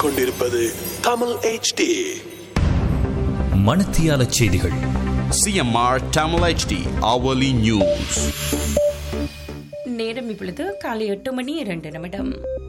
கேட்டுக்கொண்டிருப்பது தமிழ் HD மணத்தியால செய்திகள் CMR Tamil HD hourly news. நேரம் இப்பொழுது காலை எட்டு மணி இரண்டு நிமிடம்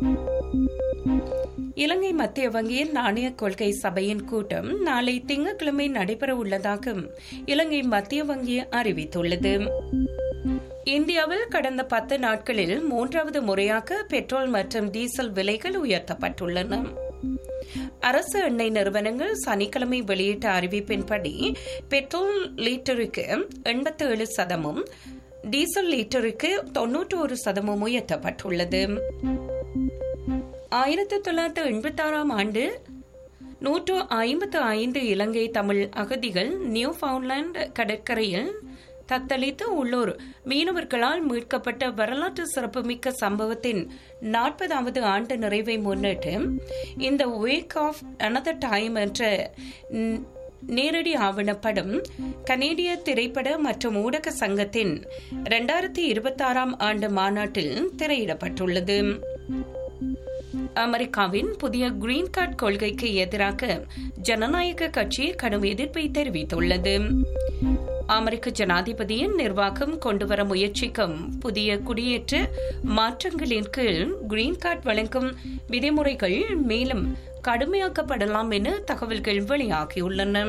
இலங்கை மத்திய வங்கியின் நாணய கொள்கை சபையின் கூட்டம் நாளை திங்கட்கிழமை நடைபெற உள்ளதாக இலங்கை மத்திய வங்கி அறிவித்துள்ளது இந்தியாவில் கடந்த பத்து நாட்களில் மூன்றாவது முறையாக பெட்ரோல் மற்றும் டீசல் விலைகள் உயர்த்தப்பட்டுள்ளன அரசு எண்ணெய் நிறுவனங்கள் சனிக்கிழமை வெளியிட்ட அறிவிப்பின்படி பெட்ரோல் லீட்டருக்கு எண்பத்தி ஏழு சதமும் டீசல் லீட்டருக்கு தொன்னூற்றி ஒரு சதமும் உயர்த்தப்பட்டுள்ளது ஆயிரத்தி தொள்ளாயிரத்தி எண்பத்தி ஆறாம் ஆண்டு நூற்று ஐம்பத்து ஐந்து இலங்கை தமிழ் அகதிகள் நியூ ஃபவுண்ட்லாந்து கடற்கரையில் தத்தளித்து உள்ளூர் மீனவர்களால் மீட்கப்பட்ட வரலாற்று சிறப்புமிக்க சம்பவத்தின் நாற்பதாவது ஆண்டு நிறைவை முன்னிட்டு இந்த வேக் ஆஃப் அனதர் டைம் என்ற ந- நேரடி ஆவணப்படம் கனேடிய திரைப்பட மற்றும் ஊடக சங்கத்தின் இரண்டாயிரத்தி இருபத்தாறாம் ஆண்டு மாநாட்டில் திரையிடப்பட்டுள்ளது அமெரிக்காவின் புதிய கிரீன் கார்டு கொள்கைக்கு எதிராக ஜனநாயக கட்சி கடும் எதிர்ப்பை தெரிவித்துள்ளது அமெரிக்க ஜனாதிபதியின் நிர்வாகம் கொண்டுவர முயற்சிக்கும் புதிய குடியேற்ற மாற்றங்களின் கீழ் கிரீன் கார்டு வழங்கும் விதிமுறைகள் மேலும் கடுமையாக்கப்படலாம் என தகவல்கள் வெளியாகியுள்ளன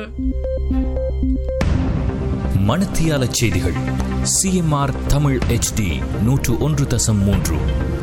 மணத்தியால செய்திகள் சிஎம்ஆர் தமிழ் HD நூற்று ஒன்று தசம் மூன்று